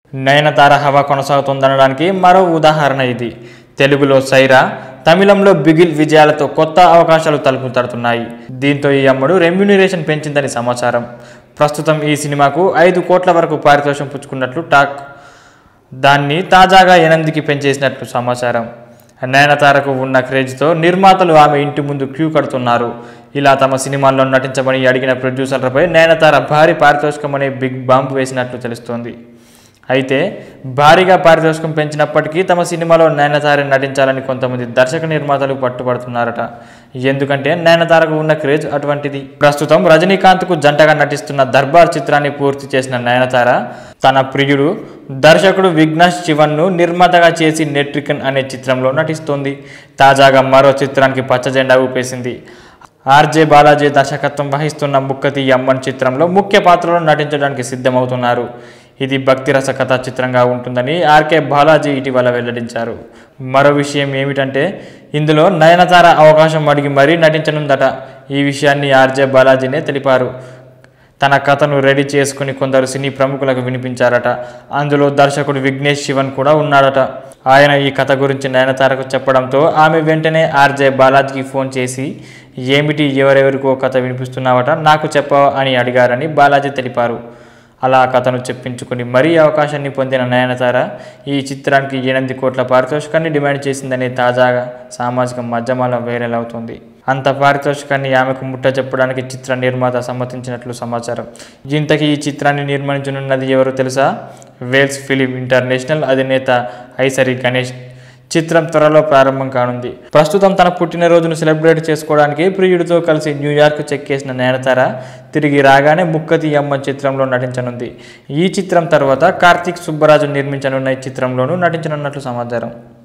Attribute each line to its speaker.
Speaker 1: నయనతార హవా కొనసాగుతుందనడానికి మరో ఉదాహరణ ఇది తెలుగులో సైరా తమిళంలో బిగిల్ విజయాలతో కొత్త అవకాశాలు తలుపు తడుతున్నాయి దీంతో ఈ అమ్మడు రెమ్యూనరేషన్ పెంచిందని సమాచారం ప్రస్తుతం ఈ సినిమాకు ఐదు కోట్ల వరకు పారితోషం పుచ్చుకున్నట్లు టాక్ దాన్ని తాజాగా ఎనిమిదికి పెంచేసినట్లు సమాచారం నయనతారకు ఉన్న క్రేజ్తో నిర్మాతలు ఆమె ఇంటి ముందు క్యూ కడుతున్నారు ఇలా తమ సినిమాల్లో నటించమని అడిగిన ప్రొడ్యూసర్లపై నయనతార భారీ పారితోషికం అనే బిగ్ బాంబ్ వేసినట్లు తెలుస్తోంది అయితే భారీగా పారితోషికం పెంచినప్పటికీ తమ సినిమాలో నయనతార నటించాలని కొంతమంది దర్శక నిర్మాతలు పట్టుబడుతున్నారట ఎందుకంటే నయనతారకు ఉన్న క్రేజ్ అటువంటిది ప్రస్తుతం రజనీకాంత్కు జంటగా నటిస్తున్న దర్బార్ చిత్రాన్ని పూర్తి చేసిన నయనతార తన ప్రియుడు దర్శకుడు విఘ్నేష్ శివన్ను నిర్మాతగా చేసి నెట్రికన్ అనే చిత్రంలో నటిస్తోంది తాజాగా మరో చిత్రానికి పచ్చ జెండా ఊపేసింది ఆర్జే బాలాజీ దర్శకత్వం వహిస్తున్న ముక్కతి అమ్మన్ చిత్రంలో ముఖ్య పాత్రలో నటించడానికి సిద్ధమవుతున్నారు ఇది భక్తిరస కథా చిత్రంగా ఉంటుందని ఆర్కే బాలాజీ ఇటీవల వెల్లడించారు మరో విషయం ఏమిటంటే ఇందులో నయనతార అవకాశం అడిగి మరీ నటించనుందట ఈ విషయాన్ని ఆర్జే బాలాజీనే తెలిపారు తన కథను రెడీ చేసుకుని కొందరు సినీ ప్రముఖులకు వినిపించారట అందులో దర్శకుడు విఘ్నేష్ శివన్ కూడా ఉన్నాడట ఆయన ఈ కథ గురించి నయనతారకు చెప్పడంతో ఆమె వెంటనే ఆర్జే బాలాజీకి ఫోన్ చేసి ఏమిటి ఎవరెవరికో కథ వినిపిస్తున్నావట నాకు చెప్పవా అని అడిగారని బాలాజీ తెలిపారు అలా కథను చెప్పించుకుని మరీ అవకాశాన్ని పొందిన నయనతార ఈ చిత్రానికి ఎనిమిది కోట్ల పారితోషికాన్ని డిమాండ్ చేసిందని తాజాగా సామాజిక మాధ్యమాల్లో వైరల్ అవుతుంది అంత పారితోషికాన్ని ఆమెకు ముట్ట చెప్పడానికి చిత్ర నిర్మాత సమ్మతించినట్లు సమాచారం ఇంతకీ ఈ చిత్రాన్ని నిర్మించనున్నది ఎవరో తెలుసా వేల్స్ ఫిలిం ఇంటర్నేషనల్ అధినేత ఐసరి గణేష్ చిత్రం త్వరలో ప్రారంభం కానుంది ప్రస్తుతం తన పుట్టినరోజును సెలబ్రేట్ చేసుకోవడానికి ప్రియుడితో కలిసి న్యూయార్క్ చెక్కేసిన నయనతార తిరిగి రాగానే ముక్కతి అమ్మ చిత్రంలో నటించనుంది ఈ చిత్రం తర్వాత కార్తీక్ సుబ్బరాజు నిర్మించనున్న ఈ చిత్రంలోనూ నటించనున్నట్లు సమాచారం